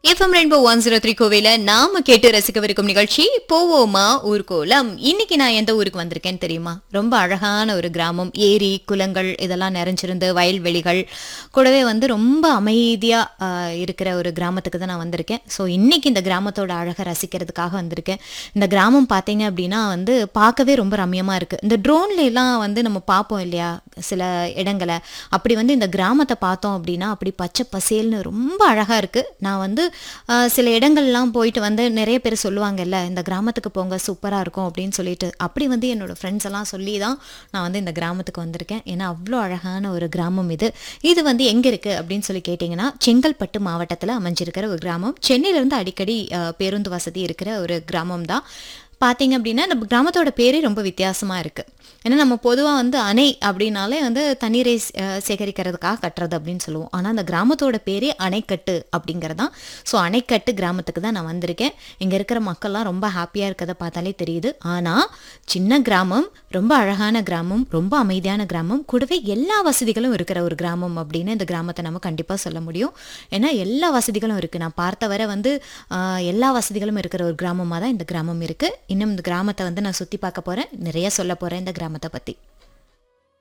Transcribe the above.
FM rainbow one zero three கோவில நாம கேட்டு ரசிக்கவிருக்கும் நிகழ்ச்சி போவோமா ஊர்கோலம் இன்னைக்கு நான் எந்த ஊருக்கு வந்திருக்கேன்னு தெரியுமா ரொம்ப அழகான ஒரு கிராமம் ஏரி குளங்கள் இதெல்லாம் நிறைஞ்சிருந்து வயல்வெளிகள் கூடவே வந்து ரொம்ப அமைதியா ஆஹ், இருக்கிற ஒரு கிராமத்துக்கு தான் நான் வந்திருக்கேன் ஸோ இன்னைக்கு இந்த கிராமத்தோட அழகை ரசிக்கிறதுக்காக வந்திருக்கேன் இந்த கிராமம் பார்த்தீங்க அப்படின்னா வந்து பார்க்கவே ரொம்ப ரம்யமா இருக்கு இந்த ட்ரோன்ல எல்லாம் வந்து நம்ம பார்ப்போம் இல்லையா சில இடங்களை அப்படி வந்து இந்த கிராமத்தை பார்த்தோம் அப்படின்னா அப்படி பச்சை பசேல்னு ரொம்ப அழகா இருக்கு நான் வந்து ஆஹ், சில இடங்கள்லாம் போயிட்டு வந்து நிறைய பேர் சொல்லுவாங்கல்ல இந்த கிராமத்துக்கு போங்க சூப்பரா இருக்கும் அப்படின்னு சொல்லிட்டு அப்படி வந்து என்னோட ஃப்ரெண்ட்ஸ் எல்லாம் சொல்லி தான் நான் வந்து இந்த கிராமத்துக்கு வந்திருக்கேன் ஏன்னா அவ்வளோ அழகான ஒரு கிராமம் இது இது வந்து எங்க இருக்கு அப்படின்னு சொல்லி கேட்டிங்கன்னா செங்கல்பட்டு மாவட்டத்தில் அமைஞ்சிருக்கிற ஒரு கிராமம் சென்னையிலேருந்து அடிக்கடி ஆஹ், பேருந்து வசதி இருக்கிற ஒரு கிராமம் தான் பார்த்தீங்க அப்படின்னா நம்ம கிராமத்தோட பேரே ரொம்ப வித்தியாசமாக இருக்குது ஏன்னா நம்ம பொதுவாக வந்து அணை அப்படின்னாலே வந்து தண்ணீரை அஹ், சேகரிக்கிறதுக்காக கட்டுறது அப்படின்னு சொல்லுவோம் ஆனால் அந்த கிராமத்தோட பேரே அணைக்கட்டு அப்படிங்கிறது தான் ஸோ அணைக்கட்டு கிராமத்துக்கு தான் நான் வந்திருக்கேன் இங்கே இருக்கிற மக்கள்லாம் ரொம்ப ஹாப்பியாக இருக்கிறத பார்த்தாலே தெரியுது ஆனால் சின்ன கிராமம் ரொம்ப அழகான கிராமம் ரொம்ப அமைதியான கிராமம் கூடவே எல்லா வசதிகளும் இருக்கிற ஒரு கிராமம் அப்படின்னு இந்த கிராமத்தை நம்ம கண்டிப்பாக சொல்ல முடியும் ஏன்னா எல்லா வசதிகளும் இருக்குது நான் பார்த்தவரை வந்து ஆஹ், எல்லா வசதிகளும் இருக்கிற ஒரு கிராமமாக தான் இந்த கிராமம் இருக்குது இன்னும் இந்த கிராமத்தை வந்து நான் சுற்றி பார்க்க போகிறேன் நிறைய சொல்ல போகிறேன் இந்த கிராமத்தை பற்றி